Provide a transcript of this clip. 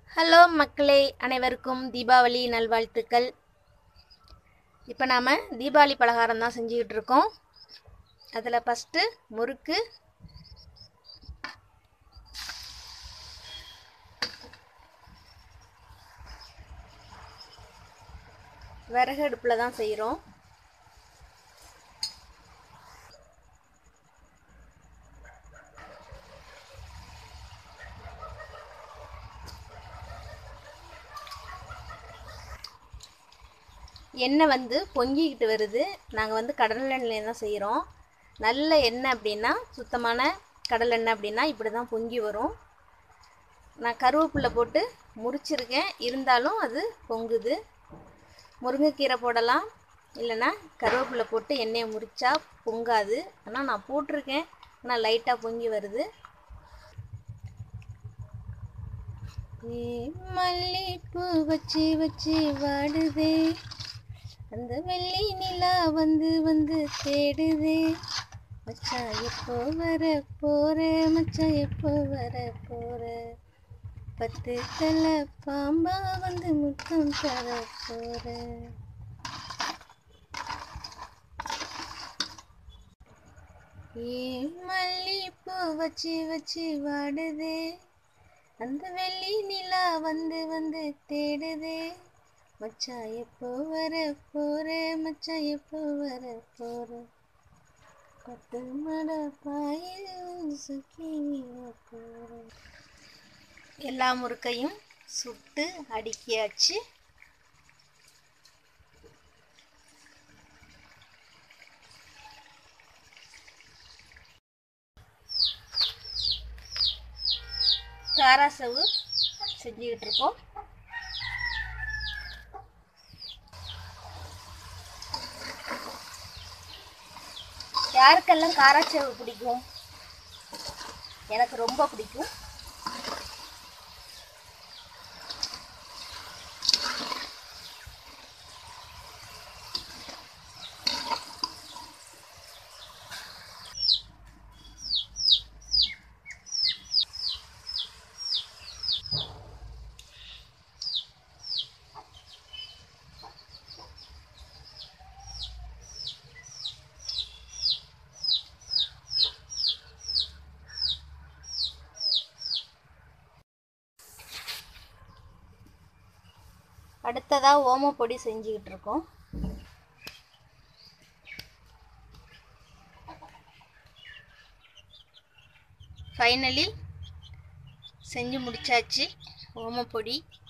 hello மக்களே அனைவருக்கும் தீபாவளி நல்வாழ்த்துக்கள் இப்போ நாம் தீபாவளி பலகாரம் தான் செஞ்சுக்கிட்டு இருக்கோம் அதில் ஃபஸ்ட்டு முறுக்கு விறகு அடுப்பில் தான் செய்கிறோம் எண்ணெய் வந்து பொங்கிக்கிட்டு வருது நாங்கள் வந்து கடலெண்ணெய் தான் செய்கிறோம் நல்ல எண்ணெய் அப்படின்னா சுத்தமான கடலெண்ணெய் அப்படின்னா இப்படி தான் பொங்கி வரும் நான் கருவேப்பிலை போட்டு முறிச்சிருக்கேன் இருந்தாலும் அது பொங்குது முருங்கைக்கீரை போடலாம் இல்லைன்னா கருவேப்பிலை போட்டு எண்ணெயை முறிச்சா பொங்காது ஆனால் நான் போட்டிருக்கேன் ஆனால் லைட்டாக பொங்கி வருது ஏ மல்லிப்பூ வச்சு வச்சு வாடுதே அந்த வெள்ளி நிலா வந்து வந்து தேடுதே மச்சான் எப்போ வர போற மச்சான் எப்போ வர போற பத்து தலை பாம்பா வந்து முத்தம் தர போற ஏ மல்லிப்பூ வச்சு வச்சு வாடுதே அந்த வெள்ளி நிலா வந்து வந்து தேடுதே மச்சான் எப்போ வர போற மச்சான் எப்போ வர போற பத்து மட பாயில் சுக்கி போற எல்லா முறுக்கையும் சுட்டு அடுக்கியாச்சு காராசவு செஞ்சுக்கிட்டு இருக்கோம் யாருக்கெல்லாம் காராச்சேவு பிடிக்கும் எனக்கு ரொம்ப பிடிக்கும் அடுத்ததாக ஓமப்பொடி செஞ்சுக்கிட்டு இருக்கோம் ஃபைனலி செஞ்சு முடிச்சாச்சு ஓமப்பொடி